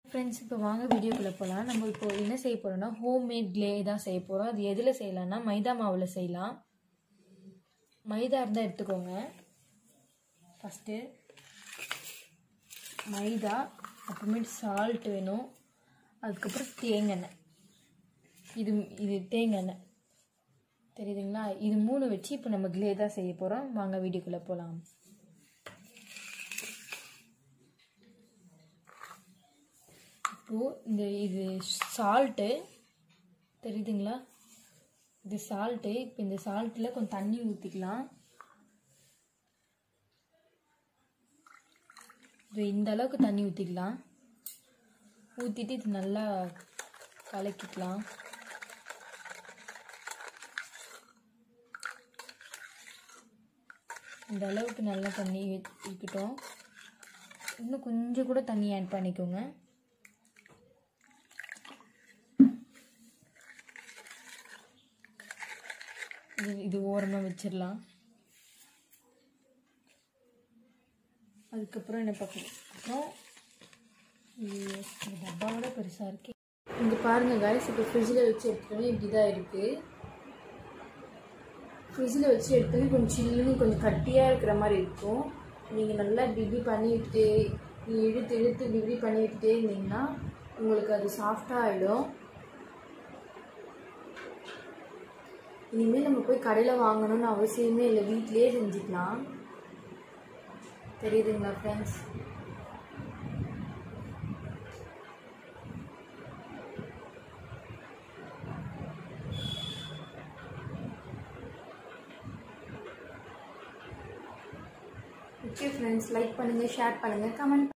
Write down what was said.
friends இப்போ வாங்க வீடியோக்குள்ளே போகலாம் நம்ம இப்போ என்ன செய்ய போகிறோம்னா ஹோம்மேட் க்ளே தான் செய்ய போகிறோம் அது எதில் செய்யலாம்னா மைதா மாவில் செய்யலாம் மைதா இருந்தால் எடுத்துக்கோங்க ஃபஸ்ட்டு மைதா அப்புறமேட்டு சால்ட் வேணும் அதுக்கப்புறம் தேங்காய் இது இது தேங்காய் எண்ணெய் தெரியுதுங்களா இது மூணு வச்சு இப்போ நம்ம க்ளே தான் செய்ய போகிறோம் வாங்க வீடியோக்குள்ளே போகலாம் இப்போது இந்த இது சால்ட்டு தெரியுதுங்களா இது சால்ட்டு இப்போ இந்த சால்ட்டில் கொஞ்சம் தண்ணி ஊற்றிக்கலாம் இது இந்த அளவுக்கு தண்ணி ஊற்றிக்கலாம் ஊற்றிட்டு இது நல்லா கலக்கிக்கலாம் இந்த அளவுக்கு நல்லா தண்ணி இருக்கட்டும் இன்னும் கொஞ்சம் கூட தண்ணி ஆட் பண்ணிக்கோங்க இது இது ஓரமாக வச்சிடலாம் அதுக்கப்புறம் என்ன பார்க்கணும் அப்புறம் இது இந்த டப்பாவோட பெருசாக இருக்கு இங்கே பாருங்கள் காய்ஸ் இப்போ ஃப்ரிட்ஜில் வச்சு எடுத்துட்டோன்னே இப்படி தான் இருக்குது ஃப்ரிட்ஜில் வச்சு எடுத்தோன்னே கொஞ்சம் சில்லுன்னு கொஞ்சம் கட்டியாக இருக்கிற மாதிரி இருக்கும் நீங்கள் நல்லா இப்படி பண்ணிவிட்டு இழுத்து இழுத்து இப்படி பண்ணிக்கிட்டே இருந்தீங்கன்னா உங்களுக்கு அது சாஃப்டாக ஆகிடும் இனிமேல் நம்ம போய் கடையில் வாங்கணும்னு அவசியமே இல்லை வீட்டிலே செஞ்சுக்கலாம் தெரியுதுங்களா ஃப்ரெண்ட்ஸ் ஓகே ஃப்ரெண்ட்ஸ் லைக் பண்ணுங்கள் ஷேர் பண்ணுங்கள் கமெண்ட்